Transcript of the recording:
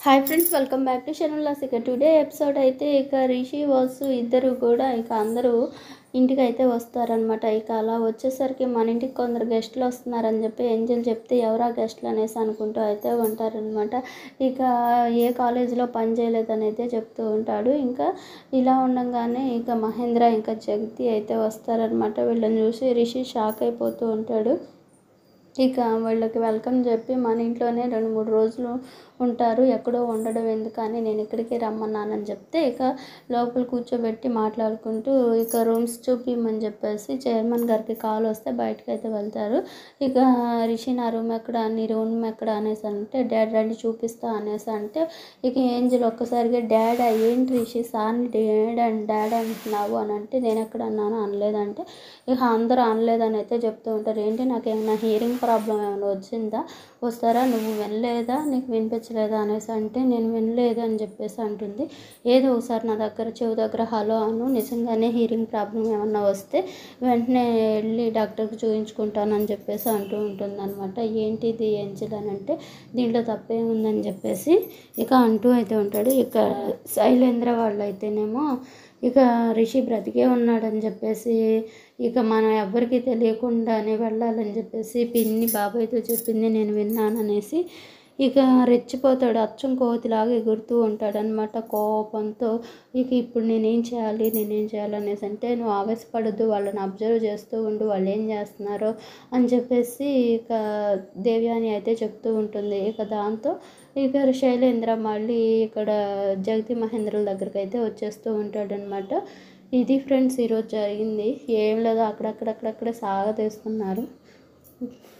hi friends welcome back to షనుల్లాస్ ఇక today episode అయితే ఇక రిషి వాసు ఇద్దరు కూడా ఇక అందరూ ఇంటికి అయితే వస్తారనమాట ఇక అలా వచ్చేసరికి మన ఇంటికి కొందరు గెస్టులు వస్తున్నారని చెప్పి ఏంజల్ చెప్తే ఎవరా గెస్టులు అనేసి అనుకుంటూ అయితే ఉంటారనమాట ఇక ఏ కాలేజీలో పని చేయలేదని అయితే చెప్తూ ఉంటాడు ఇంకా ఇలా ఉండగానే ఇక మహేంద్ర ఇంకా జగతి అయితే వస్తారనమాట వీళ్ళని చూసి రిషి షాక్ అయిపోతూ ఉంటాడు ఇక వాళ్ళకి వెల్కమ్ చెప్పి మన ఇంట్లోనే రెండు మూడు రోజులు ఉంటారు ఎక్కడో ఉండడం ఎందుకని నేను ఇక్కడికి రమ్మన్నానని చెప్తే ఇక లోపల కూర్చోబెట్టి మాట్లాడుకుంటూ ఇక రూమ్స్ చూపిమని చెప్పేసి చైర్మన్ గారికి కాల్ వస్తే బయటకు అయితే వెళ్తారు ఇక రిషి నా రూమ్ ఎక్కడ నీ రూమ్ ఎక్కడ అనేసి అంటే డాడ్ రండి చూపిస్తా అనేసి అంటే ఇక ఏంజల్ ఒక్కసారిగా డాడ్ ఏంటి రిషి సార్ని డాడ్ అండ్ డాడ్ అంటున్నావు అని అంటే నేను ఎక్కడ అన్నాను అనలేదంటే ఇక అందరూ అనలేదని అయితే చెప్తూ ఉంటారు ఏంటి నాకు ఏమైనా హియరింగ్ ప్రాబ్లం ఏమైనా వచ్చిందా వస్తారా నువ్వు వినలేదా నీకు వినిపించలేదా అనేసి అంటే నేను వినలేదు అని చెప్పేసి అంటుంది ఏదో ఒకసారి నా దగ్గర చెవి దగ్గర హలో అను నిజంగానే హీరింగ్ ప్రాబ్లం ఏమన్నా వస్తే వెంటనే వెళ్ళి డాక్టర్కి చూపించుకుంటానని చెప్పేసి అంటూ ఉంటుంది అనమాట ఏంటిది ఏంజిల్ అని అంటే దీంట్లో తప్పేముందని చెప్పేసి ఇక అంటూ అయితే ఉంటాడు ఇక శైలేంద్ర వాళ్ళు అయితేనేమో ఇక రిషి బ్రతికే ఉన్నాడని చెప్పేసి ఇక మనం ఎవ్వరికీ తెలియకుండానే వెళ్ళాలని చెప్పేసి పిన్ని బాబాయ్తో చెప్పింది నేను విన్నాననేసి ఇక రెచ్చిపోతాడు అచ్చం కోతిలాగా ఎగురుతూ ఉంటాడు అనమాట కోపంతో ఇక ఇప్పుడు నేనేం చేయాలి నేనేం చేయాలి అనేసి అంటే నువ్వు ఆవేశపడద్దు వాళ్ళని అబ్జర్వ్ చేస్తూ ఉండు వాళ్ళు ఏం చేస్తున్నారో అని చెప్పేసి ఇక దేవ్యాని అయితే చెప్తూ ఉంటుంది ఇక దాంతో ఇక శైలేంద్ర మళ్ళీ ఇక్కడ జగతి మహేంద్రుల దగ్గరికి అయితే వచ్చేస్తూ ఉంటాడనమాట ఇది ఫ్రెండ్స్ ఈరోజు జరిగింది ఏం లేదు అక్కడక్కడక్కడక్కడ సాగతీస్తున్నారు